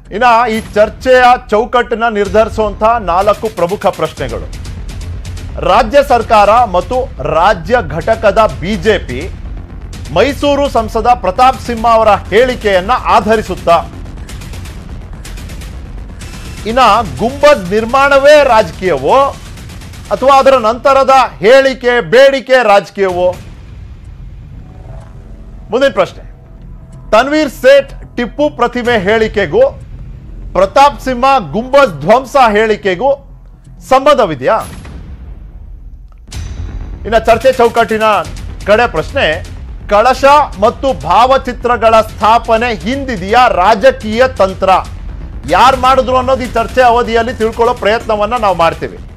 ಇನ್ನ ಈ ಚರ್ಚೆಯ ಚೌಕಟ್ಟನ್ನ ನಿರ್ಧರಿಸುವಂತಹ ನಾಲ್ಕು ಪ್ರಮುಖ ಪ್ರಶ್ನೆಗಳು ರಾಜ್ಯ ಸರ್ಕಾರ ಮತ್ತು ರಾಜ್ಯ ಘಟಕದ ಬಿಜೆಪಿ ಮೈಸೂರು ಸಂಸದ ಪ್ರತಾಪ್ ಸಿಂಹ ಅವರ ಹೇಳಿಕೆಯನ್ನ ಆಧರಿಸುತ್ತಾ ಇನ್ನ ಗುಂಬದ್ ನಿರ್ಮಾಣವೇ ರಾಜಕೀಯವೋ ಅಥವಾ ಅದರ ನಂತರದ ಹೇಳಿಕೆ ಬೇಡಿಕೆ ರಾಜಕೀಯವೋ ಮುಂದಿನ ಪ್ರಶ್ನೆ ತನ್ವೀರ್ ಸೇಠ್ ಟಿಪ್ಪು ಪ್ರತಿಮೆ ಹೇಳಿಕೆಗೂ ಪ್ರತಾಪ್ ಸಿಂಹ ಗುಂಬಜ್ ಧ್ವಂಸ ಹೇಳಿಕೆಗೂ ಸಂಬಂಧವಿದೆಯಾ ಇನ್ನು ಚರ್ಚೆ ಚೌಕಟ್ಟಿನ ಕಡೆ ಪ್ರಶ್ನೆ ಕಳಶ ಮತ್ತು ಭಾವಚಿತ್ರಗಳ ಸ್ಥಾಪನೆ ಹಿಂದಿದೆಯಾ ರಾಜಕೀಯ ತಂತ್ರ ಯಾರು ಮಾಡಿದ್ರು ಅನ್ನೋದು ಈ ಚರ್ಚೆ ಅವಧಿಯಲ್ಲಿ ತಿಳ್ಕೊಳ್ಳೋ ಪ್ರಯತ್ನವನ್ನ ನಾವು ಮಾಡ್ತೀವಿ